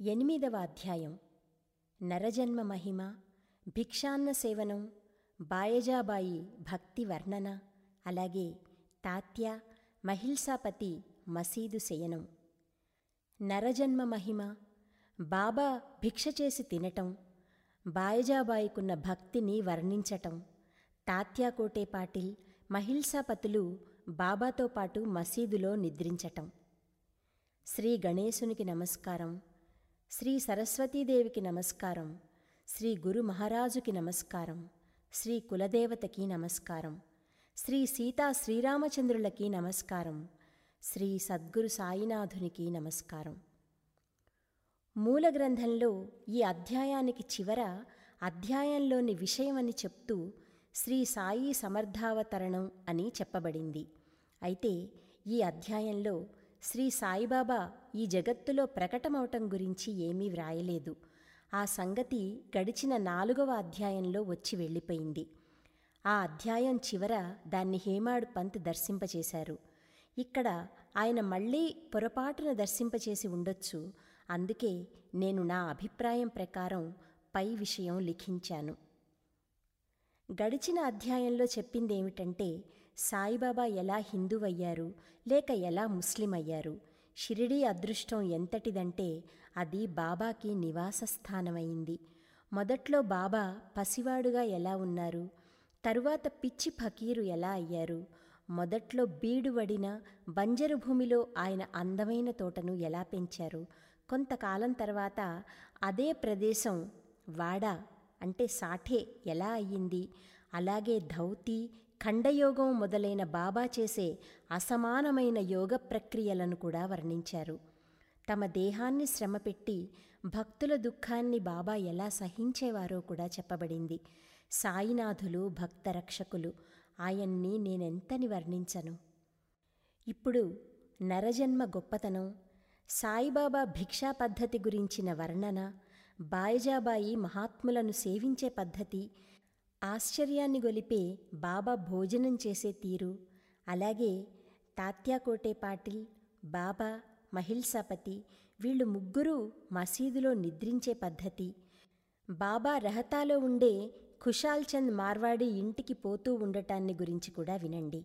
ఎనిమిదవ అధ్యాయం నరజన్మ మహిమ భిక్షాన్న సేవనం బాయజాబాయి భక్తి వర్ణన అలాగే తాత్య మహిల్సాపతి మసీదు శయనం నరజన్మ మహిమ బాబా భిక్ష చేసి తినటం బాయజాబాయికున్న భక్తిని వర్ణించటం తాత్యాకోటే పాటిల్ మహిల్సాపతులు బాబాతో పాటు మసీదులో నిద్రించటం శ్రీ గణేశునికి నమస్కారం శ్రీ సరస్వతీదేవికి నమస్కారం శ్రీ గురు మహారాజుకి నమస్కారం శ్రీ కులదేవతకి నమస్కారం శ్రీ సీతా శ్రీరామచంద్రులకి నమస్కారం శ్రీ సద్గురు సాయినాథునికి నమస్కారం మూల గ్రంథంలో ఈ అధ్యాయానికి చివర అధ్యాయంలోని విషయమని చెప్తూ శ్రీ సాయి సమర్థావతరణం అని చెప్పబడింది అయితే ఈ అధ్యాయంలో శ్రీ సాయిబాబా ఈ జగత్తులో ప్రకటమవటం గురించి ఏమీ వ్రాయలేదు ఆ సంగతి గడిచిన నాలుగవ అధ్యాయంలో వచ్చి వెళ్ళిపోయింది ఆ అధ్యాయం చివర దాన్ని హేమాడు పంత్ దర్శింపచేశారు ఇక్కడ ఆయన మళ్ళీ పొరపాటున దర్శింపచేసి ఉండొచ్చు అందుకే నేను నా అభిప్రాయం ప్రకారం పై విషయం లిఖించాను గడిచిన అధ్యాయంలో చెప్పిందేమిటంటే సాయిబాబా ఎలా హిందువయ్యారు లేక ఎలా ముస్లిం అయ్యారు షిరిడీ అదృష్టం ఎంతటిదంటే అది బాబాకి నివాస స్థానమైంది మొదట్లో బాబా పసివాడుగా ఎలా ఉన్నారు తరువాత పిచ్చి ఫకీరు ఎలా అయ్యారు మొదట్లో బీడువడిన బంజరు భూమిలో ఆయన అందమైన తోటను ఎలా పెంచారు కొంతకాలం తర్వాత అదే ప్రదేశం వాడ అంటే సాఠే ఎలా అయ్యింది అలాగే ధౌతి ఖండయోగం మొదలైన బాబా చేసే అసమానమైన యోగ ప్రక్రియలను కూడా వర్ణించారు తమ దేహాన్ని శ్రమపెట్టి భక్తుల దుఃఖాన్ని బాబా ఎలా సహించేవారో కూడా చెప్పబడింది సాయినాథులు భక్త రక్షకులు ఆయన్ని నేనెంతని వర్ణించను ఇప్పుడు నరజన్మ గొప్పతనం సాయిబాబా భిక్షా పద్ధతి గురించిన వర్ణన బాయిజాబాయి మహాత్ములను సేవించే పద్ధతి ఆశ్చర్యాన్ని గొలిపే బాబా భోజనం చేసే తీరు అలాగే తాత్యాకోటే పాటిల్ బాబా మహిల్సాపతి వీళ్ళు ముగ్గురు మసీదులో నిద్రించే పద్ధతి బాబా రహతాలో ఉండే ఖుషాల్ చంద్ మార్వాడి ఇంటికి పోతూ ఉండటాన్ని గురించి కూడా వినండి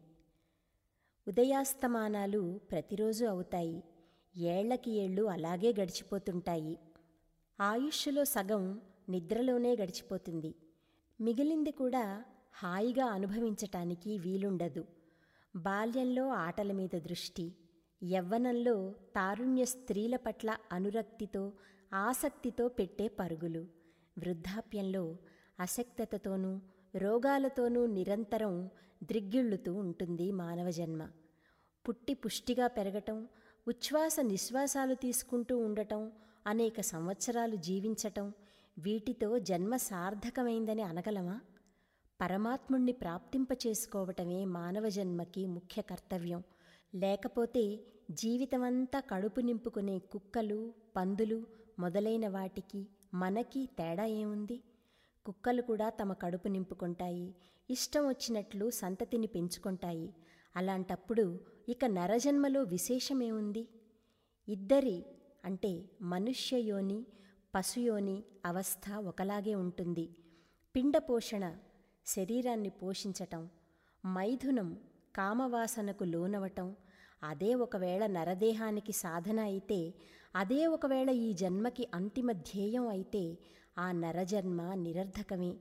ఉదయాస్తమానాలు ప్రతిరోజు అవుతాయి ఏళ్లకి ఏళ్ళు అలాగే గడిచిపోతుంటాయి ఆయుష్లో సగం నిద్రలోనే గడిచిపోతుంది మిగిలింది కూడా హాయిగా అనుభవించటానికి వీలుండదు బాల్యంలో ఆటల మీద దృష్టి యవ్వనంలో తారుణ్య స్త్రీల పట్ల అనురక్తితో ఆసక్తితో పెట్టే పరుగులు వృద్ధాప్యంలో అసక్తతతోనూ రోగాలతోనూ నిరంతరం ద్రిగ్గిళ్ళుతూ ఉంటుంది మానవ జన్మ పుట్టి పుష్టిగా పెరగటం ఉచ్ఛ్వాస నిశ్వాసాలు తీసుకుంటూ ఉండటం అనేక సంవత్సరాలు జీవించటం వీటితో జన్మ సార్థకమైందని అనగలమా పరమాత్ముణ్ణి ప్రాప్తింపచేసుకోవటమే మానవ జన్మకి ముఖ్య కర్తవ్యం లేకపోతే జీవితమంతా కడుపు నింపుకునే కుక్కలు పందులు మొదలైన వాటికి మనకి తేడా ఏముంది కుక్కలు కూడా తమ కడుపు నింపుకుంటాయి ఇష్టం వచ్చినట్లు సంతతిని పెంచుకుంటాయి అలాంటప్పుడు ఇక నరజన్మలో విశేషమేముంది ఇద్దరి అంటే మనుష్యయోని పశుయోని అవస్థ ఒకలాగే ఉంటుంది పిండ పోషణ శరీరాన్ని పోషించటం మైథునం కామవాసనకు లోనవటం అదే ఒకవేళ నరదేహానికి సాధన అయితే అదే ఒకవేళ ఈ జన్మకి అంతిమ ధ్యేయం అయితే ఆ నరజన్మ నిరర్ధకమే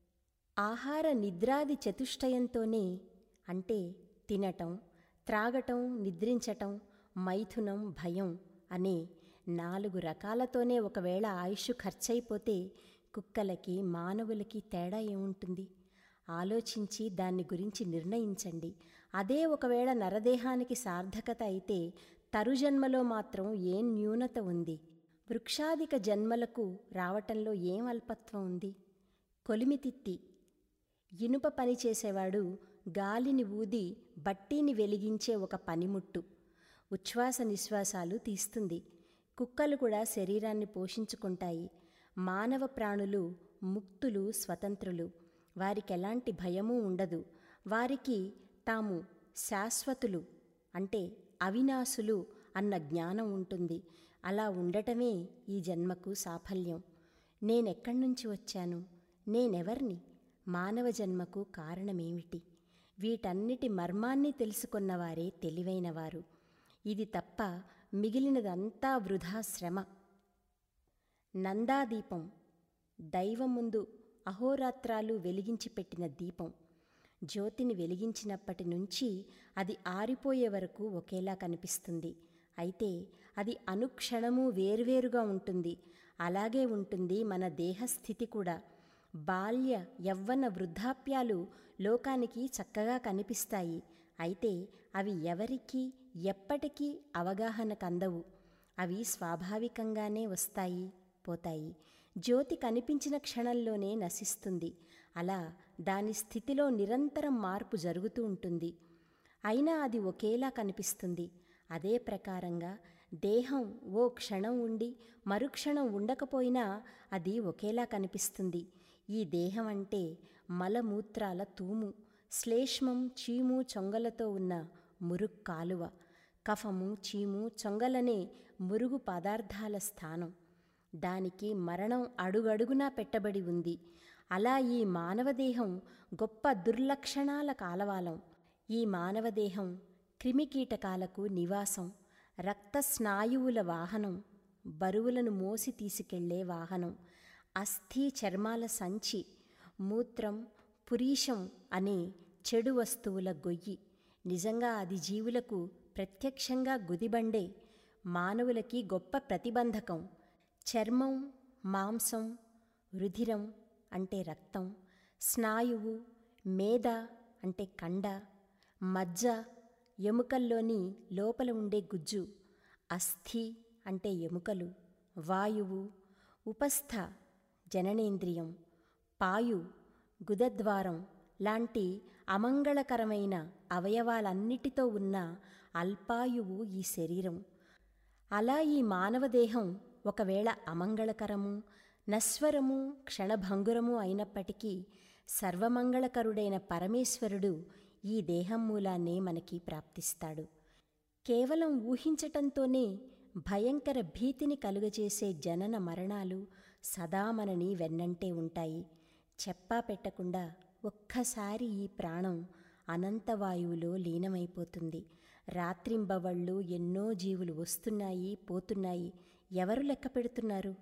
ఆహార నిద్రాది చతుష్టయంతోనే అంటే తినటం త్రాగటం నిద్రించటం మైథునం భయం అనే నాలుగు రకాలతోనే ఒకవేళ ఆయుష్ ఖర్చయిపోతే కుక్కలకి మానవులకి తేడా ఏముంటుంది ఆలోచించి దాన్ని గురించి నిర్ణయించండి అదే ఒకవేళ నరదేహానికి సార్థకత అయితే తరుజన్మలో మాత్రం ఏం న్యూనత ఉంది వృక్షాదిక జన్మలకు రావటంలో ఏం అల్పత్వం ఉంది కొలిమితిత్తి ఇనుప పని చేసేవాడు గాలిని ఊది బట్టీని వెలిగించే ఒక పనిముట్టు ఉచ్ఛ్వాస నిశ్వాసాలు తీస్తుంది కుక్కలు కూడా శరీరాన్ని పోషించుకుంటాయి మానవ ప్రాణులు ముక్తులు స్వతంత్రులు వారికి ఎలాంటి భయమూ ఉండదు వారికి తాము శాశ్వతులు అంటే అవినాశులు అన్న జ్ఞానం ఉంటుంది అలా ఉండటమే ఈ జన్మకు సాఫల్యం నేనెక్కడి నుంచి వచ్చాను నేనెవర్ని మానవ జన్మకు కారణమేమిటి వీటన్నిటి మర్మాన్ని తెలుసుకున్నవారే తెలివైనవారు ఇది తప్ప మిగిలినదంతా వృధా శ్రమ నందాదీపం దైవం ముందు అహోరాత్రాలు వెలిగించి పెట్టిన దీపం జ్యోతిని వెలిగించినప్పటి నుంచి అది ఆరిపోయే వరకు ఒకేలా కనిపిస్తుంది అయితే అది అనుక్షణము వేర్వేరుగా ఉంటుంది అలాగే ఉంటుంది మన దేహస్థితి కూడా బాల్య యవ్వన వృద్ధాప్యాలు లోకానికి చక్కగా కనిపిస్తాయి అయితే అవి ఎవరికి ఎప్పటికీ అవగాహనకు అందవు అవి స్వాభావికంగానే వస్తాయి పోతాయి జ్యోతి కనిపించిన క్షణంలోనే నశిస్తుంది అలా దాని స్థితిలో నిరంతరం మార్పు జరుగుతూ ఉంటుంది అయినా అది ఒకేలా కనిపిస్తుంది అదే ప్రకారంగా దేహం ఓ క్షణం ఉండి మరుక్షణం ఉండకపోయినా అది ఒకేలా కనిపిస్తుంది ఈ దేహం అంటే మలమూత్రాల తూము శ్లేష్మం చీము చొంగలతో ఉన్న మురుగ్ కాలువ కఫము చీము చొంగలనే మురుగు పదార్థాల స్థానం దానికి మరణం అడుగడుగునా పెట్టబడి ఉంది అలా ఈ మానవదేహం గొప్ప దుర్లక్షణాల కాలవాలం ఈ మానవదేహం క్రిమికీటకాలకు నివాసం రక్త స్నాయువుల వాహనం బరువులను మోసి తీసుకెళ్లే వాహనం అస్థి చర్మాల సంచి మూత్రం పురీషం అనే చెడు వస్తువుల గొయ్యి నిజంగా అది జీవులకు ప్రత్యక్షంగా గుదిబండే మానవులకి గొప్ప ప్రతిబంధకం చర్మం మాంసం రుధిరం అంటే రక్తం స్నాయువు మేద అంటే కండ మజ్జ ఎముకల్లోని లోపల ఉండే గుజ్జు అస్థి అంటే ఎముకలు వాయువు ఉపస్థ జననేంద్రియం పాయు గుదద్వారం లాంటి అమంగళకరమైన అవయవాలన్నిటితో ఉన్న అల్పాయువు ఈ శరీరం అలా ఈ మానవదేహం ఒకవేళ అమంగళకరము నశ్వరము క్షణభంగురము అయినప్పటికీ సర్వమంగళకరుడైన పరమేశ్వరుడు ఈ దేహం మూలాన్నే మనకి ప్రాప్తిస్తాడు కేవలం ఊహించటంతోనే భయంకర భీతిని కలుగజేసే జనన మరణాలు సదా మనని వెన్నంటే ఉంటాయి చెప్పా పెట్టకుండా ఒక్కసారి ఈ ప్రాణం అనంతవాయువులో లీనమైపోతుంది రాత్రింబవళ్ళు ఎన్నో జీవులు వస్తున్నాయి పోతున్నాయి ఎవరు లెక్క పెడుతున్నారు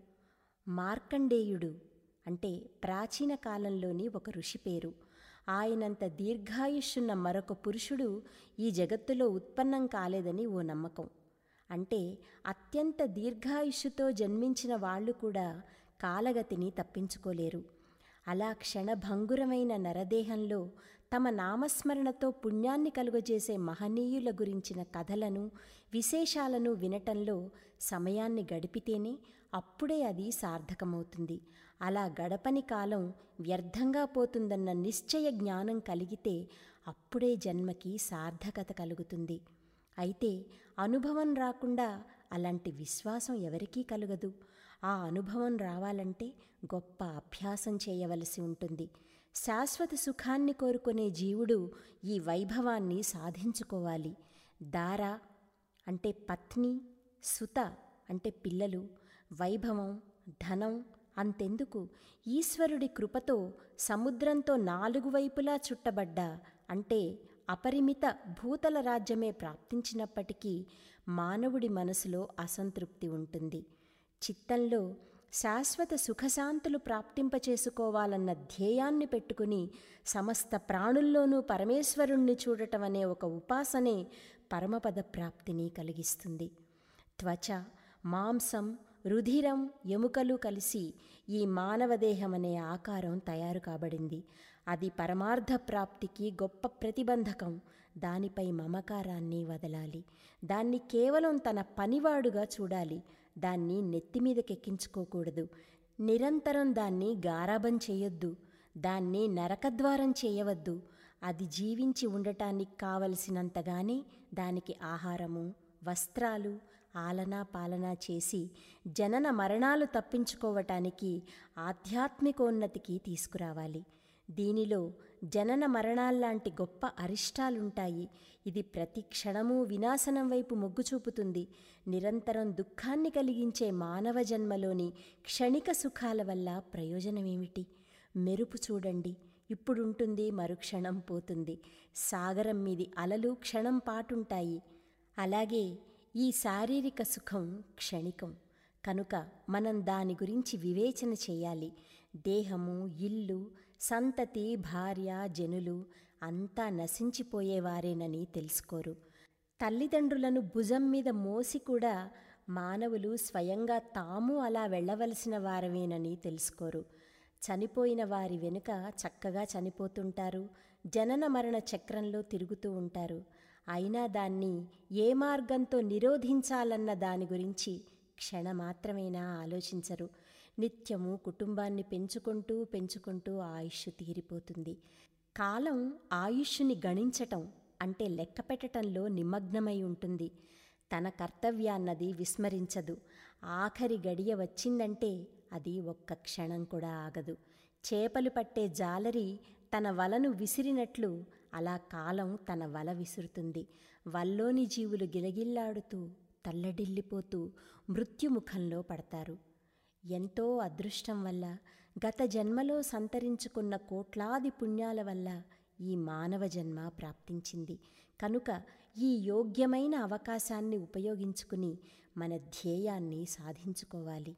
మార్కండేయుడు అంటే ప్రాచీన కాలంలోని ఒక ఋషి పేరు ఆయనంత దీర్ఘాయుష్యున్న మరొక పురుషుడు ఈ జగత్తులో ఉత్పన్నం కాలేదని ఓ నమ్మకం అంటే అత్యంత దీర్ఘాయుష్యుతో జన్మించిన వాళ్ళు కూడా కాలగతిని తప్పించుకోలేరు అలా క్షణభంగురమైన నరదేహంలో తమ నామస్మరణతో పుణ్యాన్ని కలుగజేసే మహనీయుల గురించిన కథలను విశేషాలను వినటంలో సమయాన్ని గడిపితేనే అప్పుడే అది సార్థకమవుతుంది అలా గడపని కాలం వ్యర్థంగా పోతుందన్న నిశ్చయ జ్ఞానం కలిగితే అప్పుడే జన్మకి సార్థకత కలుగుతుంది అయితే అనుభవం రాకుండా అలాంటి విశ్వాసం ఎవరికీ కలగదు ఆ అనుభవం రావాలంటే గొప్ప అభ్యాసం చేయవలసి ఉంటుంది శాశ్వత సుఖాన్ని కోరుకునే జీవుడు ఈ వైభవాన్ని సాధించుకోవాలి దార అంటే పత్ని సుత అంటే పిల్లలు వైభవం ధనం అంతెందుకు ఈశ్వరుడి కృపతో సముద్రంతో నాలుగు వైపులా చుట్టబడ్డ అంటే అపరిమిత భూతల రాజ్యమే ప్రాప్తించినప్పటికీ మానవుడి మనసులో అసంతృప్తి ఉంటుంది చిత్తంలో శాశ్వత సుఖశాంతులు ప్రాప్తింపచేసుకోవాలన్న ధ్యేయాన్ని పెట్టుకుని సమస్త ప్రాణుల్లోనూ పరమేశ్వరుణ్ణి చూడటం అనే ఒక ఉపాసనే పరమపద ప్రాప్తిని కలిగిస్తుంది త్వచ మాంసం రుధిరం ఎముకలు కలిసి ఈ మానవదేహం అనే ఆకారం తయారు కాబడింది అది పరమార్థ ప్రాప్తికి గొప్ప ప్రతిబంధకం దానిపై మమకారాన్ని వదలాలి దాన్ని కేవలం తన పనివాడుగా చూడాలి దాన్ని నెత్తిమీదకెక్కించుకోకూడదు నిరంతరం దాన్ని గారాబం చేయొద్దు దాన్ని నరకద్వారం చేయవద్దు అది జీవించి ఉండటానికి కావలసినంతగానే దానికి ఆహారము వస్త్రాలు ఆలనా పాలనా చేసి జనన మరణాలు తప్పించుకోవటానికి ఆధ్యాత్మికోన్నతికి తీసుకురావాలి దీనిలో జనన మరణాల్లాంటి గొప్ప అరిష్టాలుంటాయి ఇది ప్రతి క్షణము వినాశనం వైపు మొగ్గు చూపుతుంది నిరంతరం దుఃఖాన్ని కలిగించే మానవ జన్మలోని క్షణిక సుఖాల వల్ల ప్రయోజనమేమిటి మెరుపు చూడండి ఇప్పుడుంటుంది మరుక్షణం పోతుంది సాగరం మీది అలలు క్షణం పాటుంటాయి అలాగే ఈ శారీరక సుఖం క్షణికం కనుక మనం దాని గురించి వివేచన చేయాలి దేహము ఇల్లు సంతతి భార్య జనులు అంతా నశించిపోయేవారేనని తెలుసుకోరు తల్లిదండ్రులను భుజం మీద మోసి కూడా మానవులు స్వయంగా తాము అలా వెళ్ళవలసిన వారమేనని తెలుసుకోరు చనిపోయిన వారి వెనుక చక్కగా చనిపోతుంటారు జనన మరణ చక్రంలో తిరుగుతూ ఉంటారు అయినా దాన్ని ఏ మార్గంతో నిరోధించాలన్న దాని గురించి క్షణమాత్రమేనా ఆలోచించరు నిత్యము కుటుంబాన్ని పెంచుకుంటూ పెంచుకుంటూ ఆయుష్ తీరిపోతుంది కాలం ఆయుష్ని గణించటం అంటే లెక్క పెట్టటంలో నిమగ్నమై ఉంటుంది తన కర్తవ్యాన్నది విస్మరించదు ఆఖరి గడియ వచ్చిందంటే అది ఒక్క క్షణం కూడా ఆగదు చేపలు పట్టే జాలరి తన వలను విసిరినట్లు అలా కాలం తన వల విసురుతుంది వల్లోని జీవులు గిలగిల్లాడుతూ తల్లడిల్లిపోతూ మృత్యుముఖంలో పడతారు ఎంతో అదృష్టం వల్ల గత జన్మలో సంతరించుకున్న కోట్లాది పుణ్యాల వల్ల ఈ మానవ జన్మ ప్రాప్తించింది కనుక ఈ యోగ్యమైన అవకాశాన్ని ఉపయోగించుకుని మన ధ్యేయాన్ని సాధించుకోవాలి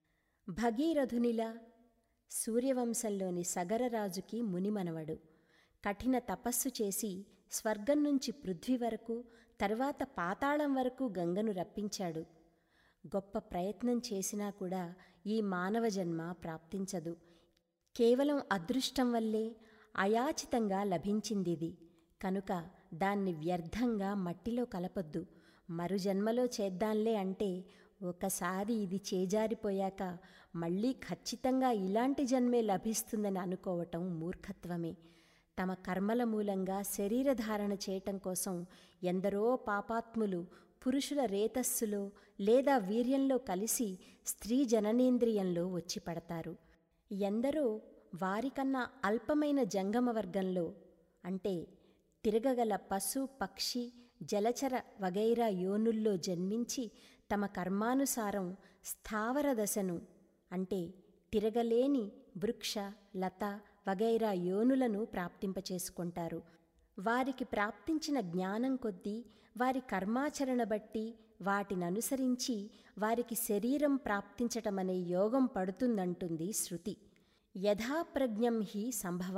భగీరథునిలా సూర్యవంశంలోని సగరరాజుకి మునిమనవడు కఠిన తపస్సు చేసి స్వర్గం నుంచి పృథ్వీ వరకు తర్వాత పాతాళం వరకు గంగను రప్పించాడు గొప్ప ప్రయత్నం చేసినా కూడా ఈ మానవ జన్మ ప్రాప్తించదు కేవలం అదృష్టం వల్లే అయాచితంగా లభించిందిది కనుక దాన్ని వ్యర్థంగా మట్టిలో కలపొద్దు మరు జన్మలో చేద్దాంలే అంటే ఒకసారి ఇది చేజారిపోయాక మళ్ళీ ఖచ్చితంగా ఇలాంటి జన్మే లభిస్తుందని అనుకోవటం మూర్ఖత్వమే తమ కర్మల మూలంగా శరీరధారణ చేయటం కోసం ఎందరో పాపాత్ములు పురుషుల రేతస్సులో లేదా వీర్యంలో కలిసి స్త్రీ జననేంద్రియంలో వచ్చి పడతారు ఎందరో వారికన్నా అల్పమైన జంగమ వర్గంలో అంటే తిరగగల పశు పక్షి జలచర వగైరా యోనుల్లో జన్మించి తమ కర్మానుసారం స్థావర దశను అంటే తిరగలేని వృక్ష లత వగైరా యోనులను ప్రాప్తింపచేసుకుంటారు వారికి ప్రాప్తించిన జ్ఞానం కొద్దీ వారి కర్మాచరణ బట్టి వాటిని అనుసరించి వారికి శరీరం ప్రాప్తించటమనే యోగం పడుతుందంటుంది శృతి యథాప్రజ్ఞం హి సంభవ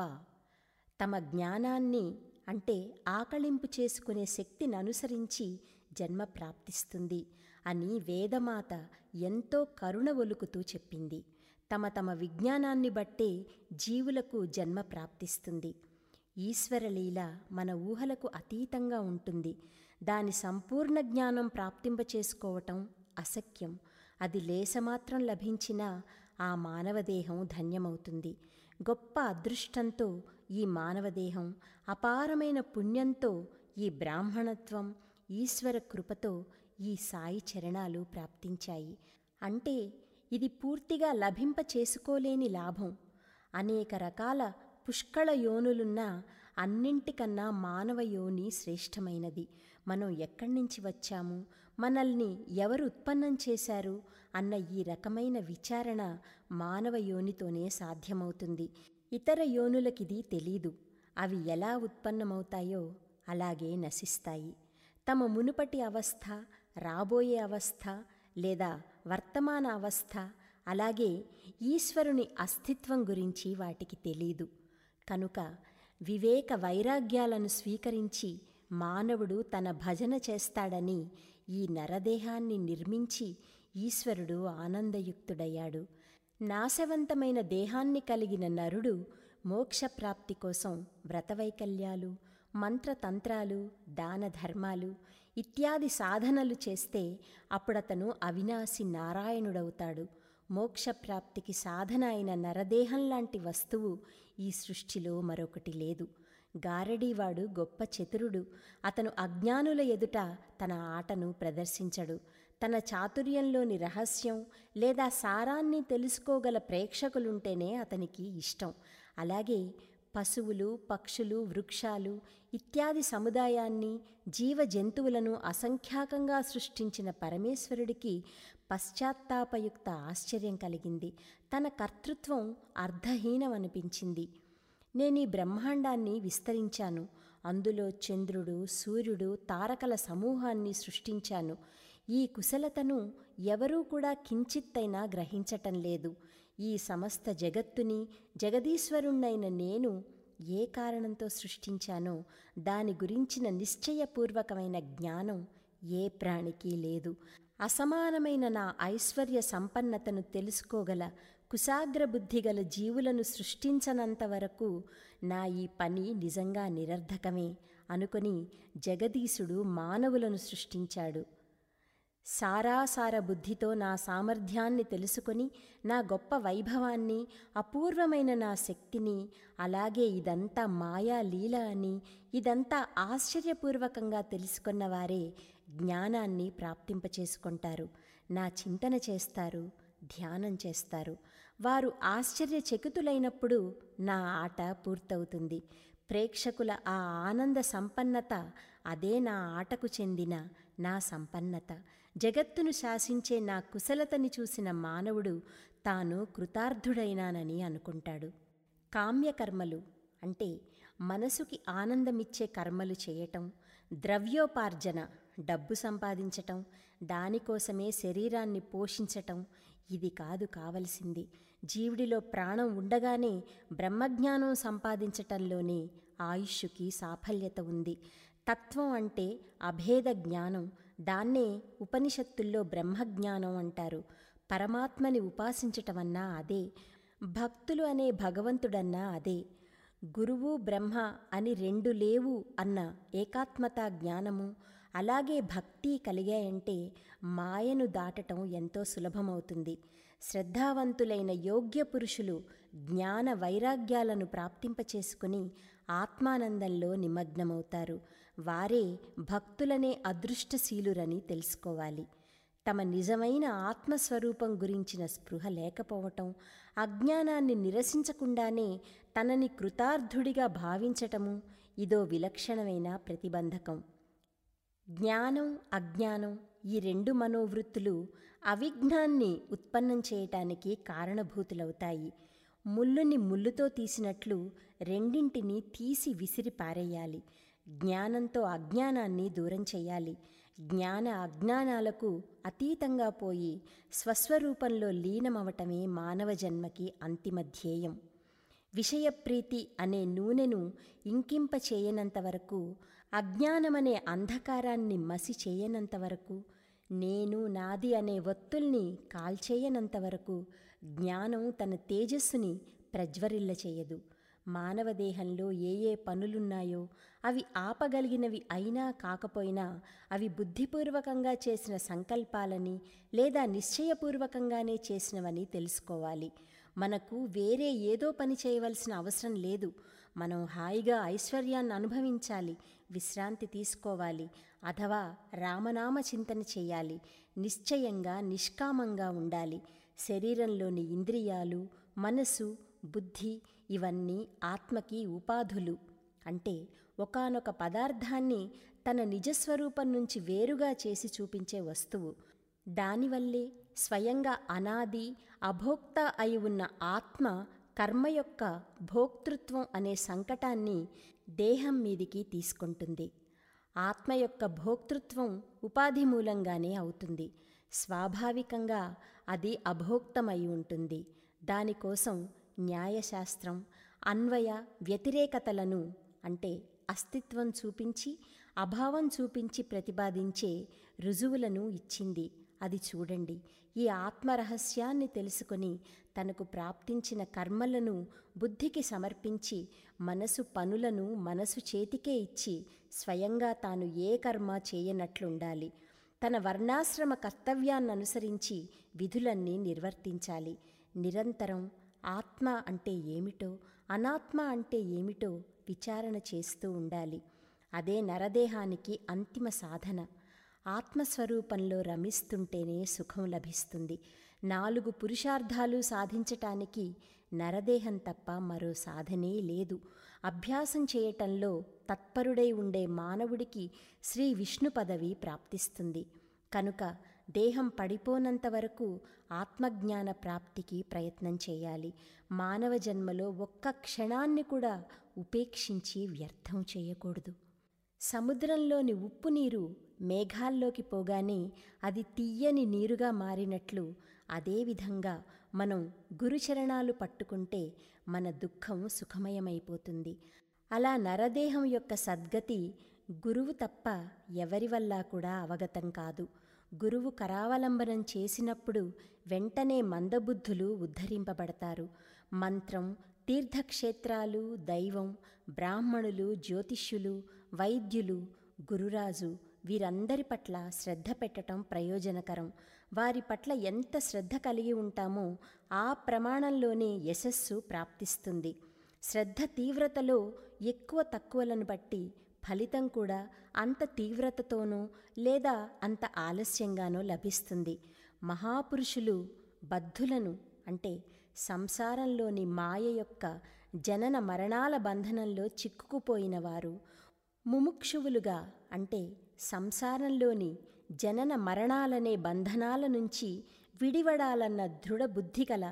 తమ జ్ఞానాన్ని అంటే ఆకళింపు చేసుకునే శక్తిని అనుసరించి జన్మ ప్రాప్తిస్తుంది అని వేదమాత ఎంతో కరుణ ఒలుకుతూ చెప్పింది తమ తమ విజ్ఞానాన్ని బట్టే జీవులకు జన్మ ప్రాప్తిస్తుంది ఈశ్వరలీల మన ఊహలకు అతీతంగా ఉంటుంది దాని సంపూర్ణ జ్ఞానం ప్రాప్తింపచేసుకోవటం అసఖ్యం అది లేసమాత్రం లభించినా ఆ మానవదేహం ధన్యమవుతుంది గొప్ప అదృష్టంతో ఈ మానవదేహం అపారమైన పుణ్యంతో ఈ బ్రాహ్మణత్వం ఈశ్వర కృపతో ఈ సాయి చరణాలు ప్రాప్తించాయి అంటే ఇది పూర్తిగా లభింప చేసుకోలేని లాభం అనేక రకాల పుష్కళ యోనులున్న అన్నింటికన్నా మానవ యోని శ్రేష్టమైనది మనం ఎక్కడి నుంచి వచ్చాము మనల్ని ఎవరు ఉత్పన్నం చేశారు అన్న ఈ రకమైన విచారణ మానవ యోనితోనే సాధ్యమవుతుంది ఇతర యోనులకిది తెలీదు అవి ఎలా ఉత్పన్నమవుతాయో అలాగే నశిస్తాయి తమ మునుపటి అవస్థ రాబోయే అవస్థ లేదా వర్తమాన అవస్థ అలాగే ఈశ్వరుని అస్తిత్వం గురించి వాటికి తెలీదు కనుక వివేక వైరాగ్యాలను స్వీకరించి మానవుడు తన భజన చేస్తాడని ఈ నరదేహాన్ని నిర్మించి ఈశ్వరుడు ఆనందయుక్తుడయ్యాడు నాశవంతమైన దేహాన్ని కలిగిన నరుడు మోక్షప్రాప్తి కోసం వ్రతవైకల్యాలు మంత్రతంత్రాలు దాన ధర్మాలు ఇత్యాది సాధనలు చేస్తే అప్పుడతను అవినాశి నారాయణుడవుతాడు మోక్షప్రాప్తికి సాధన అయిన నరదేహం లాంటి వస్తువు ఈ సృష్టిలో మరొకటి లేదు గారడీవాడు గొప్ప చతురుడు అతను అజ్ఞానుల ఎదుట తన ఆటను ప్రదర్శించడు తన చాతుర్యంలోని రహస్యం లేదా సారాన్ని తెలుసుకోగల ప్రేక్షకులుంటేనే అతనికి ఇష్టం అలాగే పశువులు పక్షులు వృక్షాలు ఇత్యాది సముదాయాన్ని జీవ జంతువులను అసంఖ్యాకంగా సృష్టించిన పరమేశ్వరుడికి పశ్చాత్తాపయుక్త ఆశ్చర్యం కలిగింది తన కర్తృత్వం అర్ధహీనమనిపించింది నేను ఈ బ్రహ్మాండాన్ని విస్తరించాను అందులో చంద్రుడు సూర్యుడు తారకల సమూహాన్ని సృష్టించాను ఈ కుశలతను ఎవరూ కూడా కించిత్తైనా గ్రహించటం లేదు ఈ సమస్త జగత్తుని జగదీశ్వరుణ్ణైన నేను ఏ కారణంతో సృష్టించానో దాని గురించిన నిశ్చయపూర్వకమైన జ్ఞానం ఏ ప్రాణికి లేదు అసమానమైన నా ఐశ్వర్య సంపన్నతను తెలుసుకోగల కుశాగ్రబుద్ధి గల జీవులను సృష్టించనంత వరకు నా ఈ పని నిజంగా నిరర్ధకమే అనుకొని జగదీశుడు మానవులను సృష్టించాడు సారాసార బుద్ధితో నా సామర్థ్యాన్ని తెలుసుకొని నా గొప్ప వైభవాన్ని అపూర్వమైన నా శక్తిని అలాగే ఇదంతా మాయా లీల అని ఇదంతా ఆశ్చర్యపూర్వకంగా తెలుసుకున్న వారే జ్ఞానాన్ని ప్రాప్తింపచేసుకుంటారు నా చింతన చేస్తారు ధ్యానం చేస్తారు వారు ఆశ్చర్యచకితులైనప్పుడు నా ఆట పూర్తవుతుంది ప్రేక్షకుల ఆ ఆనంద సంపన్నత అదే నా ఆటకు చెందిన నా సంపన్నత జగత్తును శాసించే నా కుశలతని చూసిన మానవుడు తాను కృతార్థుడైనానని అనుకుంటాడు కామ్యకర్మలు అంటే మనసుకి ఆనందమిచ్చే కర్మలు చేయటం ద్రవ్యోపార్జన డబ్బు సంపాదించటం దానికోసమే శరీరాన్ని పోషించటం ఇది కాదు కావలసింది జీవుడిలో ప్రాణం ఉండగానే బ్రహ్మజ్ఞానం సంపాదించటంలోనే ఆయుష్కి సాఫల్యత ఉంది తత్వం అంటే అభేద జ్ఞానం దాన్నే ఉపనిషత్తుల్లో బ్రహ్మజ్ఞానం అంటారు పరమాత్మని ఉపాసించటమన్నా అదే భక్తులు అనే భగవంతుడన్నా అదే గురువు బ్రహ్మ అని రెండు లేవు అన్న ఏకాత్మతా జ్ఞానము అలాగే భక్తి కలిగాయంటే మాయను దాటటం ఎంతో సులభమవుతుంది శ్రద్ధావంతులైన యోగ్య పురుషులు జ్ఞాన వైరాగ్యాలను ప్రాప్తింపచేసుకుని ఆత్మానందంలో నిమగ్నమవుతారు వారే భక్తులనే అదృష్టశీలురని తెలుసుకోవాలి తమ నిజమైన ఆత్మస్వరూపం గురించిన స్పృహ లేకపోవటం అజ్ఞానాన్ని నిరసించకుండానే తనని కృతార్థుడిగా భావించటము ఇదో విలక్షణమైన ప్రతిబంధకం జ్ఞానం అజ్ఞానం ఈ రెండు మనోవృత్తులు అవిఘ్నాన్ని ఉత్పన్నం చేయటానికి కారణభూతులవుతాయి ముళ్ళుని ముళ్ళుతో తీసినట్లు రెండింటిని తీసి విసిరి పారేయాలి జ్ఞానంతో అజ్ఞానాన్ని దూరం చేయాలి జ్ఞాన అజ్ఞానాలకు అతీతంగా పోయి స్వస్వరూపంలో లీనమవటమే మానవ జన్మకి అంతిమ ధ్యేయం విషయప్రీతి అనే నూనెను ఇంకింప చేయనంత వరకు అజ్ఞానమనే అంధకారాన్ని మసి చేయనంత వరకు నేను నాది అనే ఒత్తుల్ని కాల్చేయనంత వరకు జ్ఞానం తన తేజస్సుని ప్రజ్వరిల్ల చేయదు మానవ దేహంలో ఏ ఏ పనులున్నాయో అవి ఆపగలిగినవి అయినా కాకపోయినా అవి బుద్ధిపూర్వకంగా చేసిన సంకల్పాలని లేదా నిశ్చయపూర్వకంగానే చేసినవని తెలుసుకోవాలి మనకు వేరే ఏదో పని చేయవలసిన అవసరం లేదు మనం హాయిగా ఐశ్వర్యాన్ని అనుభవించాలి విశ్రాంతి తీసుకోవాలి అథవా రామనామ చింతన చేయాలి నిశ్చయంగా నిష్కామంగా ఉండాలి శరీరంలోని ఇంద్రియాలు మనసు బుద్ధి ఇవన్నీ ఆత్మకి ఉపాధులు అంటే ఒకానొక పదార్థాన్ని తన నిజస్వరూపం నుంచి వేరుగా చేసి చూపించే వస్తువు దానివల్లే స్వయంగా అనాది అభోక్త అయి ఉన్న ఆత్మ కర్మ యొక్క భోక్తృత్వం అనే సంకటాన్ని దేహం మీదికి తీసుకుంటుంది ఆత్మ యొక్క భోక్తృత్వం ఉపాధి మూలంగానే అవుతుంది స్వాభావికంగా అది అభోక్తమై ఉంటుంది దానికోసం న్యాయశాస్త్రం అన్వయ వ్యతిరేకతలను అంటే అస్తిత్వం చూపించి అభావం చూపించి ప్రతిపాదించే రుజువులను ఇచ్చింది అది చూడండి ఈ ఆత్మరహస్యాన్ని తెలుసుకొని తనకు ప్రాప్తించిన కర్మలను బుద్ధికి సమర్పించి మనసు పనులను మనసు చేతికే ఇచ్చి స్వయంగా తాను ఏ కర్మ చేయనట్లుండాలి తన వర్ణాశ్రమ కర్తవ్యాన్ని అనుసరించి విధులన్నీ నిర్వర్తించాలి నిరంతరం ఆత్మ అంటే ఏమిటో అనాత్మ అంటే ఏమిటో విచారణ చేస్తూ ఉండాలి అదే నరదేహానికి అంతిమ సాధన ఆత్మస్వరూపంలో రమిస్తుంటేనే సుఖం లభిస్తుంది నాలుగు పురుషార్థాలు సాధించటానికి నరదేహం తప్ప మరో సాధనే లేదు అభ్యాసం చేయటంలో తత్పరుడై ఉండే మానవుడికి శ్రీ విష్ణు పదవి ప్రాప్తిస్తుంది కనుక దేహం పడిపోనంత వరకు ఆత్మజ్ఞాన ప్రాప్తికి ప్రయత్నం చేయాలి మానవ జన్మలో ఒక్క క్షణాన్ని కూడా ఉపేక్షించి వ్యర్థం చేయకూడదు సముద్రంలోని ఉప్పు నీరు మేఘాల్లోకి పోగానే అది తీయని నీరుగా మారినట్లు అదేవిధంగా మనం గురుచరణాలు పట్టుకుంటే మన దుఃఖం సుఖమయమైపోతుంది అలా నరదేహం యొక్క సద్గతి గురువు తప్ప ఎవరి వల్ల కూడా అవగతం కాదు గురువు కరావలంబనం చేసినప్పుడు వెంటనే మందబుద్ధులు ఉద్ధరింపబడతారు మంత్రం తీర్థక్షేత్రాలు దైవం బ్రాహ్మణులు జ్యోతిష్యులు వైద్యులు గురురాజు వీరందరి పట్ల శ్రద్ధ పెట్టడం ప్రయోజనకరం వారి పట్ల ఎంత శ్రద్ధ కలిగి ఉంటామో ఆ ప్రమాణంలోనే యశస్సు ప్రాప్తిస్తుంది శ్రద్ధ తీవ్రతలో ఎక్కువ తక్కువలను బట్టి ఫలితం కూడా అంత తీవ్రతతోనో లేదా అంత ఆలస్యంగానో లభిస్తుంది మహాపురుషులు బద్ధులను అంటే సంసారంలోని మాయ యొక్క జనన మరణాల బంధనంలో చిక్కుకుపోయిన వారు ముముక్షువులుగా అంటే సంసారంలోని జనన మరణాలనే బంధనాల నుంచి విడివడాలన్న దృఢ బుద్ధి గల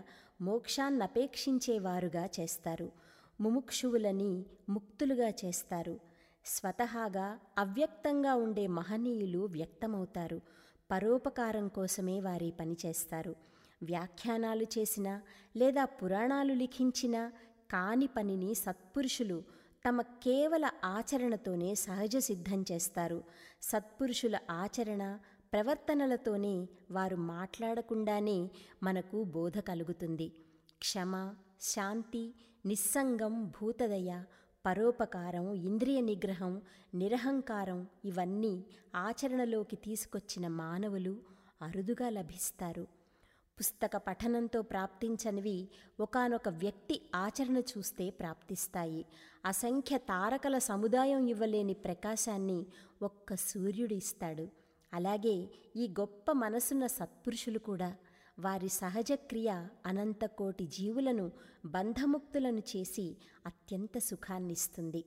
మోక్షాన్నపేక్షించేవారుగా చేస్తారు ముముక్షువులని ముక్తులుగా చేస్తారు స్వతహాగా అవ్యక్తంగా ఉండే మహనీయులు వ్యక్తమవుతారు పరోపకారం కోసమే వారి పని చేస్తారు వ్యాఖ్యానాలు చేసిన లేదా పురాణాలు లిఖించిన కాని పనిని సత్పురుషులు తమ కేవల ఆచరణతోనే సహజ సిద్ధం చేస్తారు సత్పురుషుల ఆచరణ ప్రవర్తనలతోనే వారు మాట్లాడకుండానే మనకు బోధ కలుగుతుంది క్షమ శాంతి నిస్సంగం భూతదయ పరోపకారం ఇంద్రియ నిగ్రహం నిరహంకారం ఇవన్నీ ఆచరణలోకి తీసుకొచ్చిన మానవులు అరుదుగా లభిస్తారు పుస్తక పఠనంతో ప్రాప్తించనివి ఒకనొక వ్యక్తి ఆచరణ చూస్తే ప్రాప్తిస్తాయి అసంఖ్య తారకల సముదాయం ఇవ్వలేని ప్రకాశాన్ని ఒక్క సూర్యుడు ఇస్తాడు అలాగే ఈ గొప్ప మనసున్న సత్పురుషులు కూడా వారి సహజ క్రియ అనంత కోటి జీవులను బంధముక్తులను చేసి అత్యంత సుఖాన్నిస్తుంది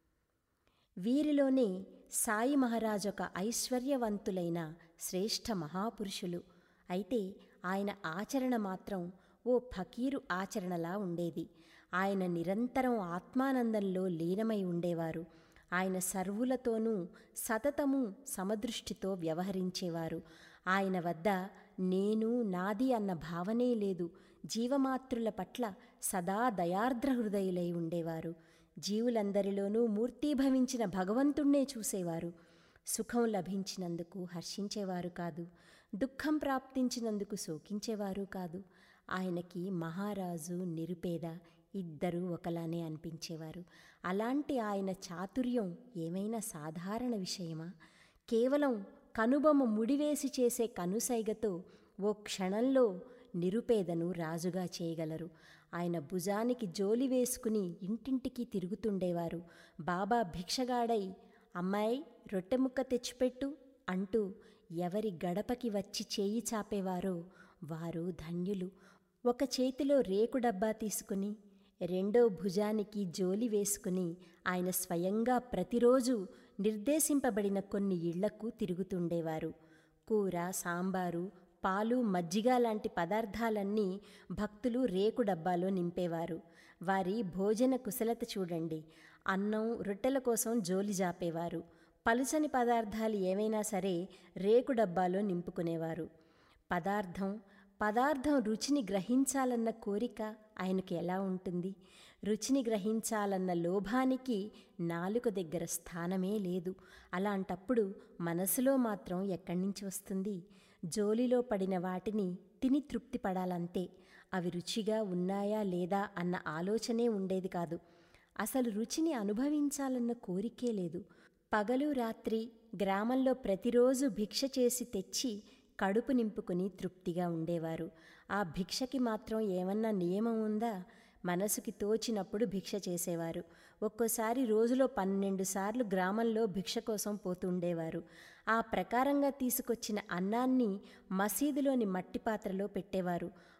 వీరిలోనే సాయి మహారాజ్ ఒక ఐశ్వర్యవంతులైన శ్రేష్ఠ మహాపురుషులు అయితే ఆయన ఆచరణ మాత్రం ఓ ఫకీరు ఆచరణలా ఉండేది ఆయన నిరంతరం ఆత్మానందంలో లీనమై ఉండేవారు ఆయన సర్వులతోనూ సతతము సమదృష్టితో వ్యవహరించేవారు ఆయన వద్ద నేను నాది అన్న భావనే లేదు జీవమాతృల పట్ల సదా దయార్ద్ర హృదయులై ఉండేవారు జీవులందరిలోనూ మూర్తీభవించిన భగవంతుణ్ణే చూసేవారు సుఖం లభించినందుకు హర్షించేవారు కాదు దుఃఖం ప్రాప్తించినందుకు శోకించేవారు కాదు ఆయనకి మహారాజు నిరుపేద ఇద్దరూ ఒకలానే అనిపించేవారు అలాంటి ఆయన చాతుర్యం ఏమైనా సాధారణ విషయమా కేవలం కనుబొమ్మ ముడివేసి చేసే కనుసైగతో ఓ క్షణంలో నిరుపేదను రాజుగా చేయగలరు ఆయన భుజానికి జోలి వేసుకుని ఇంటింటికి తిరుగుతుండేవారు బాబా భిక్షగాడై అమ్మాయి రొట్టె ముక్క తెచ్చిపెట్టు అంటూ ఎవరి గడపకి వచ్చి చేయి చాపేవారో వారు ధన్యులు ఒక చేతిలో రేకు డబ్బా తీసుకుని రెండో భుజానికి జోలి వేసుకుని ఆయన స్వయంగా ప్రతిరోజు నిర్దేశింపబడిన కొన్ని ఇళ్లకు తిరుగుతుండేవారు కూర సాంబారు పాలు మజ్జిగ లాంటి పదార్థాలన్నీ భక్తులు రేకు డబ్బాలో నింపేవారు వారి భోజన కుశలత చూడండి అన్నం రొట్టెల కోసం జోలి జాపేవారు పలుచని పదార్థాలు ఏవైనా సరే రేకు డబ్బాలో నింపుకునేవారు పదార్థం పదార్థం రుచిని గ్రహించాలన్న కోరిక ఆయనకు ఎలా ఉంటుంది రుచిని గ్రహించాలన్న లోభానికి నాలుక దగ్గర స్థానమే లేదు అలాంటప్పుడు మనసులో మాత్రం ఎక్కడి నుంచి వస్తుంది జోలిలో పడిన వాటిని తిని తృప్తి పడాలంతే అవి రుచిగా ఉన్నాయా లేదా అన్న ఆలోచనే ఉండేది కాదు అసలు రుచిని అనుభవించాలన్న కోరికే లేదు పగలు రాత్రి గ్రామంలో ప్రతిరోజు భిక్ష చేసి తెచ్చి కడుపు నింపుకుని తృప్తిగా ఉండేవారు ఆ భిక్షకి మాత్రం ఏమన్నా నియమం ఉందా మనసుకి తోచినప్పుడు భిక్ష చేసేవారు ఒక్కోసారి రోజులో పన్నెండు సార్లు గ్రామంలో భిక్ష కోసం పోతుండేవారు ఆ ప్రకారంగా తీసుకొచ్చిన అన్నాన్ని మసీదులోని మట్టి పాత్రలో పెట్టేవారు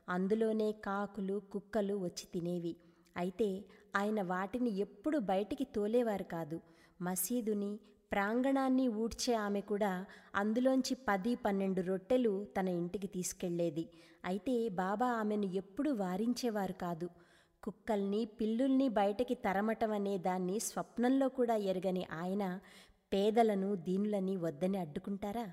అందులోనే కాకులు కుక్కలు వచ్చి తినేవి అయితే ఆయన వాటిని ఎప్పుడు బయటికి తోలేవారు కాదు మసీదుని ప్రాంగణాన్ని ఊడ్చే ఆమె కూడా అందులోంచి పది పన్నెండు రొట్టెలు తన ఇంటికి తీసుకెళ్లేది అయితే బాబా ఆమెను ఎప్పుడూ వారించేవారు కాదు కుక్కల్ని పిల్లుల్ని బయటకి తరమటం అనే దాన్ని స్వప్నంలో కూడా ఎరగని ఆయన పేదలను దీనులని వద్దని అడ్డుకుంటారా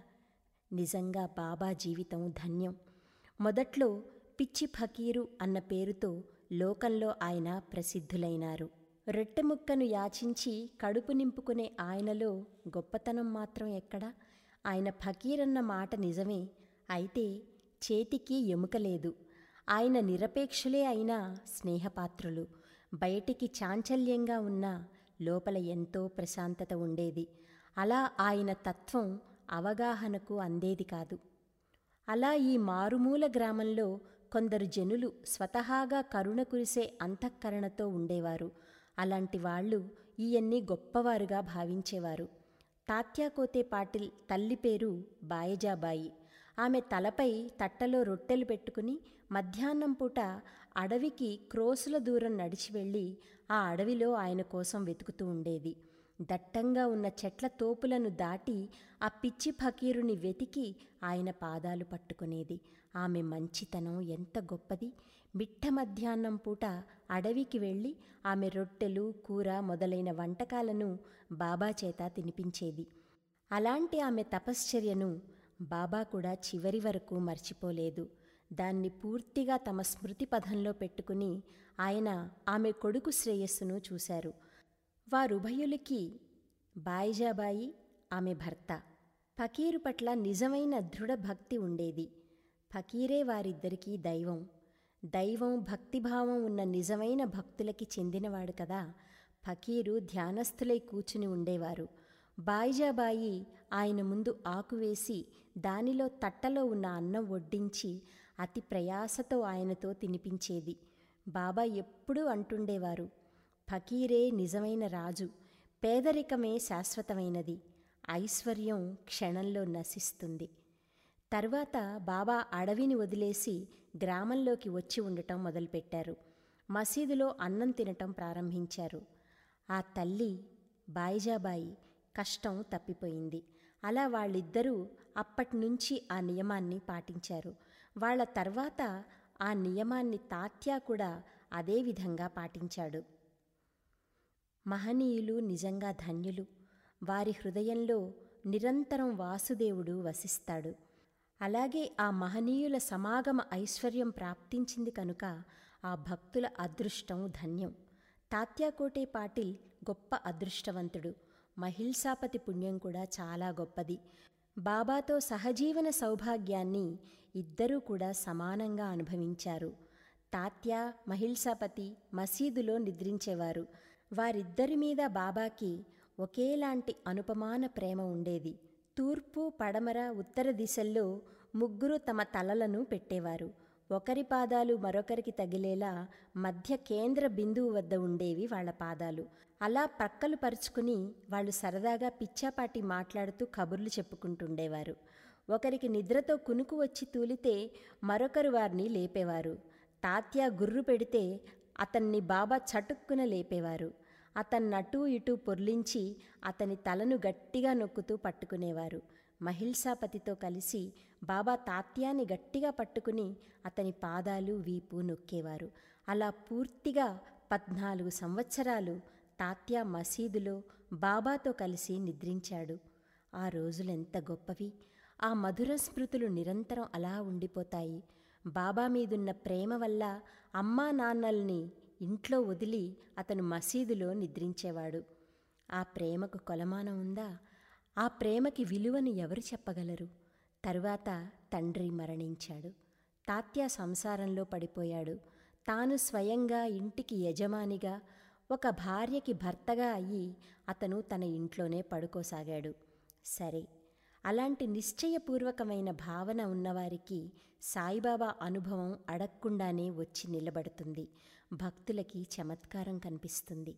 నిజంగా బాబా జీవితం ధన్యం మొదట్లో పిచ్చి ఫకీరు అన్న పేరుతో లోకంలో ఆయన ప్రసిద్ధులైనారు రొట్టె ముక్కను యాచించి కడుపు నింపుకునే ఆయనలో గొప్పతనం మాత్రం ఎక్కడా ఆయన ఫకీరన్న మాట నిజమే అయితే చేతికి ఎముక లేదు ఆయన నిరపేక్షులే అయినా స్నేహపాత్రులు బయటికి చాంచల్యంగా ఉన్న లోపల ఎంతో ప్రశాంతత ఉండేది అలా ఆయన తత్వం అవగాహనకు అందేది కాదు అలా ఈ మారుమూల గ్రామంలో కొందరు జనులు స్వతహాగా కరుణ కురిసే అంతఃకరణతో ఉండేవారు అలాంటి వాళ్ళు ఈయన్ని గొప్పవారుగా భావించేవారు తాత్యాకోతే పాటిల్ తల్లి పేరు బాయజాబాయి ఆమె తలపై తట్టలో రొట్టెలు పెట్టుకుని మధ్యాహ్నం పూట అడవికి క్రోసుల దూరం నడిచి వెళ్ళి ఆ అడవిలో ఆయన కోసం వెతుకుతూ ఉండేది దట్టంగా ఉన్న చెట్ల తోపులను దాటి ఆ పిచ్చి ఫకీరుని వెతికి ఆయన పాదాలు పట్టుకునేది ఆమె మంచితనం ఎంత గొప్పది మిట్ట మధ్యాహ్నం పూట అడవికి వెళ్ళి ఆమె రొట్టెలు కూర మొదలైన వంటకాలను బాబా చేత తినిపించేది అలాంటి ఆమె తపశ్చర్యను బాబా కూడా చివరి వరకు మర్చిపోలేదు దాన్ని పూర్తిగా తమ స్మృతి పథంలో పెట్టుకుని ఆయన ఆమె కొడుకు శ్రేయస్సును చూశారు వారుభయులకి బాయిజాబాయి ఆమె భర్త ఫకీరు పట్ల నిజమైన దృఢ భక్తి ఉండేది ఫకీరే వారిద్దరికీ దైవం దైవం భక్తిభావం ఉన్న నిజమైన భక్తులకి చెందినవాడు కదా ఫకీరు ధ్యానస్థులై కూర్చుని ఉండేవారు బాయిజాబాయి ఆయన ముందు ఆకు వేసి దానిలో తట్టలో ఉన్న అన్నం వడ్డించి అతి ప్రయాసతో ఆయనతో తినిపించేది బాబా ఎప్పుడూ అంటుండేవారు ఫకీరే నిజమైన రాజు పేదరికమే శాశ్వతమైనది ఐశ్వర్యం క్షణంలో నశిస్తుంది తర్వాత బాబా అడవిని వదిలేసి గ్రామంలోకి వచ్చి ఉండటం మొదలుపెట్టారు మసీదులో అన్నం తినటం ప్రారంభించారు ఆ తల్లి బాయిజాబాయి కష్టం తప్పిపోయింది అలా వాళ్ళిద్దరూ అప్పటినుంచి ఆ నియమాన్ని పాటించారు వాళ్ళ తర్వాత ఆ నియమాన్ని తాత్యా కూడా అదే విధంగా పాటించాడు మహనీయులు నిజంగా ధన్యులు వారి హృదయంలో నిరంతరం వాసుదేవుడు వసిస్తాడు అలాగే ఆ మహనీయుల సమాగమ ఐశ్వర్యం ప్రాప్తించింది కనుక ఆ భక్తుల అదృష్టం ధన్యం తాత్యాకోటే పాటిల్ గొప్ప అదృష్టవంతుడు మహిల్సాపతి పుణ్యం కూడా చాలా గొప్పది బాబాతో సహజీవన సౌభాగ్యాన్ని ఇద్దరూ కూడా సమానంగా అనుభవించారు తాత్య మహిల్సాపతి మసీదులో నిద్రించేవారు వారిద్దరి మీద బాబాకి ఒకేలాంటి అనుపమాన ప్రేమ ఉండేది తూర్పు పడమర ఉత్తర దిశల్లో ముగ్గురు తమ తలలను పెట్టేవారు ఒకరి పాదాలు మరొకరికి తగిలేలా మధ్య కేంద్ర బిందువు వద్ద ఉండేవి వాళ్ళ పాదాలు అలా ప్రక్కలు పరుచుకుని వాళ్ళు సరదాగా పిచ్చాపాటి మాట్లాడుతూ కబుర్లు చెప్పుకుంటుండేవారు ఒకరికి నిద్రతో కునుకు వచ్చి తూలితే మరొకరు వారిని లేపేవారు తాత్య గుర్రు పెడితే అతన్ని బాబా చటుక్కున లేపేవారు అతన్ని అటూ ఇటూ పొర్లించి అతని తలను గట్టిగా నొక్కుతూ పట్టుకునేవారు మహిల్సాపతితో కలిసి బాబా తాత్యాన్ని గట్టిగా పట్టుకుని అతని పాదాలు వీపు నొక్కేవారు అలా పూర్తిగా పద్నాలుగు సంవత్సరాలు తాత్యా మసీదులో బాబాతో కలిసి నిద్రించాడు ఆ రోజులెంత గొప్పవి ఆ మధుర స్మృతులు నిరంతరం అలా ఉండిపోతాయి బాబా మీదున్న ప్రేమ వల్ల అమ్మా నాన్నల్ని ఇంట్లో వదిలి అతను మసీదులో నిద్రించేవాడు ఆ ప్రేమకు కొలమానం ఉందా ఆ ప్రేమకి విలువను ఎవరు చెప్పగలరు తరువాత తండ్రి మరణించాడు తాత్య సంసారంలో పడిపోయాడు తాను స్వయంగా ఇంటికి యజమానిగా ఒక భార్యకి భర్తగా అయ్యి అతను తన ఇంట్లోనే పడుకోసాగాడు సరే అలాంటి నిశ్చయపూర్వకమైన భావన ఉన్నవారికి సాయిబాబా అనుభవం అడగకుండానే వచ్చి నిలబడుతుంది భక్తులకి చమత్కారం కనిపిస్తుంది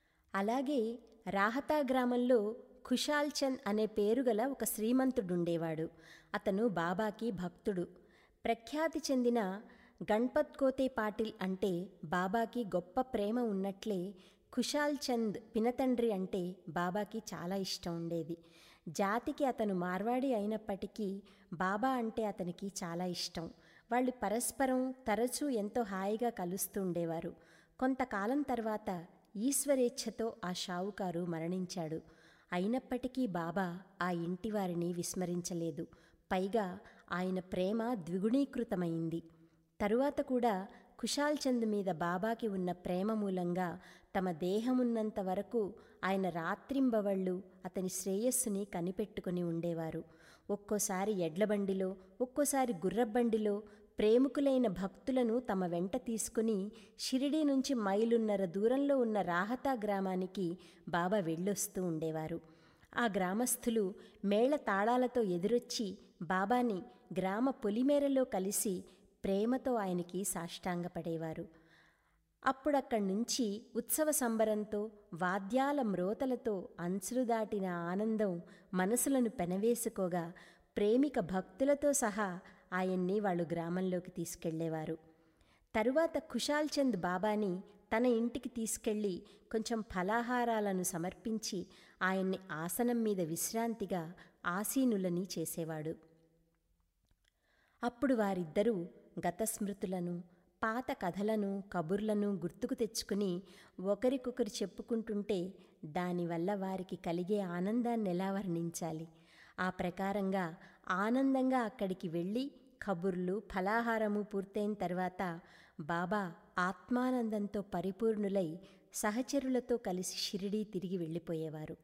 అలాగే రాహతా గ్రామంలో ఖుషాల్ చంద్ అనే పేరు గల ఒక శ్రీమంతుడుండేవాడు అతను బాబాకి భక్తుడు ప్రఖ్యాతి చెందిన గణపత్ కోతే పాటిల్ అంటే బాబాకి గొప్ప ప్రేమ ఉన్నట్లే కుషాల్ చంద్ పినతండ్రి అంటే బాబాకి చాలా ఇష్టం ఉండేది జాతికి అతను మార్వాడి అయినప్పటికీ బాబా అంటే అతనికి చాలా ఇష్టం వాళ్ళు పరస్పరం తరచూ ఎంతో హాయిగా కలుస్తూ ఉండేవారు కొంతకాలం తర్వాత ఈశ్వరేచ్ఛతో ఆ షావుకారు మరణించాడు అయినప్పటికీ బాబా ఆ ఇంటి వారిని విస్మరించలేదు పైగా ఆయన ప్రేమ ద్విగుణీకృతమైంది తరువాత కూడా కుషాల్ చంద్ మీద బాబాకి ఉన్న ప్రేమ మూలంగా తమ దేహమున్నంత వరకు ఆయన రాత్రింబవళ్ళు అతని శ్రేయస్సుని కనిపెట్టుకుని ఉండేవారు ఒక్కోసారి ఎడ్లబండిలో ఒక్కోసారి గుర్రబండిలో ప్రేమికులైన భక్తులను తమ వెంట తీసుకుని షిరిడీ నుంచి మైలున్నర దూరంలో ఉన్న రాహతా గ్రామానికి బాబా వెళ్ళొస్తూ ఉండేవారు ఆ గ్రామస్థులు మేళ తాళాలతో ఎదురొచ్చి బాబాని గ్రామ పొలిమేరలో కలిసి ప్రేమతో ఆయనకి సాష్టాంగపడేవారు అప్పుడక్కడి నుంచి ఉత్సవ సంబరంతో వాద్యాల మ్రోతలతో అంచులు దాటిన ఆనందం మనసులను పెనవేసుకోగా ప్రేమిక భక్తులతో సహా ఆయన్ని వాళ్ళు గ్రామంలోకి తీసుకెళ్లేవారు తరువాత కుషాల్ చంద్ బాబాని తన ఇంటికి తీసుకెళ్ళి కొంచెం ఫలాహారాలను సమర్పించి ఆయన్ని ఆసనం మీద విశ్రాంతిగా ఆసీనులని చేసేవాడు అప్పుడు వారిద్దరూ గత స్మృతులను పాత కథలను కబుర్లను గుర్తుకు తెచ్చుకుని ఒకరికొకరు చెప్పుకుంటుంటే దానివల్ల వారికి కలిగే ఆనందాన్ని ఎలా వర్ణించాలి ఆ ప్రకారంగా ఆనందంగా అక్కడికి వెళ్ళి కబుర్లు ఫలాహారము పూర్తయిన తర్వాత బాబా ఆత్మానందంతో పరిపూర్ణులై సహచరులతో కలిసి షిరిడీ తిరిగి వెళ్ళిపోయేవారు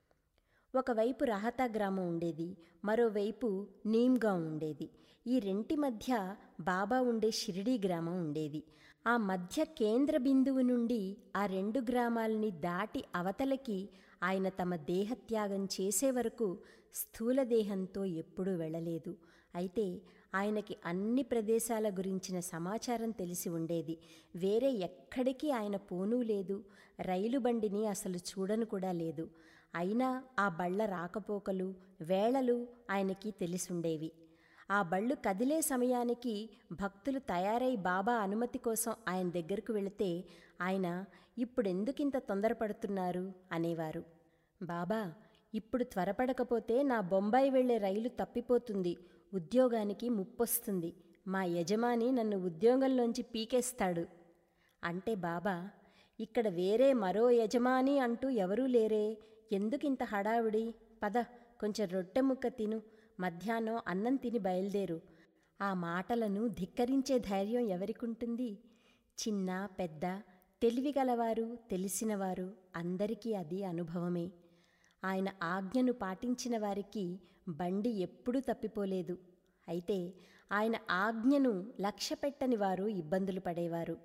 ఒకవైపు రాహతా గ్రామం ఉండేది మరోవైపు నీమ్గా ఉండేది ఈ రెంటి మధ్య బాబా ఉండే షిరిడీ గ్రామం ఉండేది ఆ మధ్య కేంద్ర బిందువు నుండి ఆ రెండు గ్రామాలని దాటి అవతలకి ఆయన తమ దేహత్యాగం చేసే వరకు స్థూల దేహంతో ఎప్పుడూ వెళ్ళలేదు అయితే ఆయనకి అన్ని ప్రదేశాల గురించిన సమాచారం తెలిసి ఉండేది వేరే ఎక్కడికి ఆయన పోనూ లేదు రైలు బండిని అసలు చూడను కూడా లేదు అయినా ఆ బళ్ళ రాకపోకలు వేళలు ఆయనకి తెలిసుండేవి ఆ బళ్ళు కదిలే సమయానికి భక్తులు తయారై బాబా అనుమతి కోసం ఆయన దగ్గరకు వెళితే ఆయన ఇప్పుడెందుకింత తొందరపడుతున్నారు అనేవారు బాబా ఇప్పుడు త్వరపడకపోతే నా బొంబాయి వెళ్లే రైలు తప్పిపోతుంది ఉద్యోగానికి ముప్పొస్తుంది మా యజమాని నన్ను ఉద్యోగంలోంచి పీకేస్తాడు అంటే బాబా ఇక్కడ వేరే మరో యజమాని అంటూ ఎవరూ లేరే ఎందుకింత హడావిడి పద కొంచెం రొట్టె ముక్క తిను మధ్యాహ్నం అన్నం తిని బయలుదేరు ఆ మాటలను ధిక్కరించే ధైర్యం ఎవరికుంటుంది చిన్న పెద్ద తెలివిగలవారు తెలిసినవారు అందరికీ అది అనుభవమే ఆయన ఆజ్ఞను పాటించిన వారికి బండి ఎప్పుడూ తప్పిపోలేదు అయితే ఆయన ఆజ్ఞను లక్ష్యపెట్టని వారు ఇబ్బందులు పడేవారు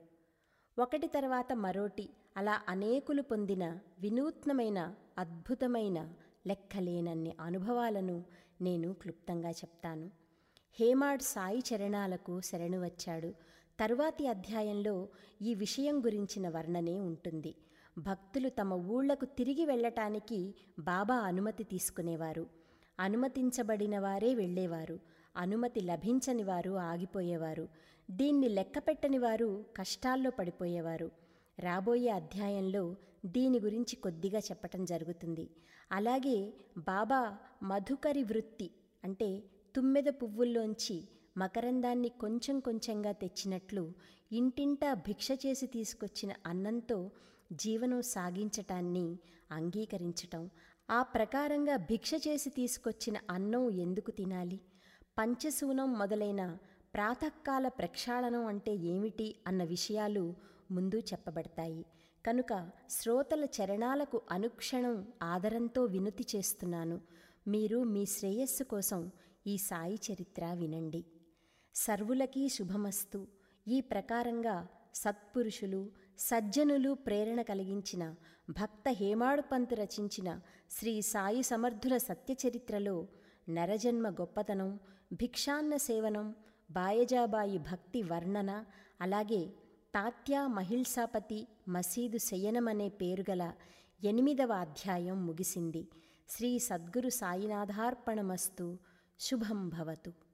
ఒకటి తర్వాత మరోటి అలా అనేకులు పొందిన వినూత్నమైన అద్భుతమైన లెక్కలేనన్ని అనుభవాలను నేను క్లుప్తంగా చెప్తాను హేమాడ్ సాయి చరణాలకు శరణు వచ్చాడు తరువాతి అధ్యాయంలో ఈ విషయం గురించిన వర్ణనే ఉంటుంది భక్తులు తమ ఊళ్లకు తిరిగి వెళ్ళటానికి బాబా అనుమతి తీసుకునేవారు అనుమతించబడిన వారే వెళ్ళేవారు అనుమతి లభించని వారు ఆగిపోయేవారు దీన్ని లెక్కపెట్టని వారు కష్టాల్లో పడిపోయేవారు రాబోయే అధ్యాయంలో దీని గురించి కొద్దిగా చెప్పటం జరుగుతుంది అలాగే బాబా మధుకరి వృత్తి అంటే తుమ్మెద పువ్వుల్లోంచి మకరందాన్ని కొంచెం కొంచెంగా తెచ్చినట్లు ఇంటింటా భిక్ష చేసి తీసుకొచ్చిన అన్నంతో జీవనం సాగించటాన్ని అంగీకరించటం ఆ ప్రకారంగా భిక్ష చేసి తీసుకొచ్చిన అన్నం ఎందుకు తినాలి పంచశూనం మొదలైన ప్రాతకాల ప్రక్షాళనం అంటే ఏమిటి అన్న విషయాలు ముందు చెప్పబడతాయి కనుక శ్రోతల చరణాలకు అనుక్షణం ఆదరంతో వినుతి చేస్తున్నాను మీరు మీ శ్రేయస్సు కోసం ఈ సాయి చరిత్ర వినండి సర్వులకీ శుభమస్తు ఈ ప్రకారంగా సత్పురుషులు సజ్జనులు ప్రేరణ కలిగించిన భక్త హేమాడు పంతు రచించిన శ్రీ సాయి సమర్థుల సత్యచరిత్రలో నరజన్మ గొప్పతనం భిక్షాన్న సేవనం బాయజాబాయి భక్తి వర్ణన అలాగే తాత్యా మహిల్సాపతి మసీదు శయనమనే పేరుగల ఎనిమిదవ అధ్యాయం ముగిసింది శ్రీ సద్గురు సాయినాథార్పణమస్తు శుభం భవతు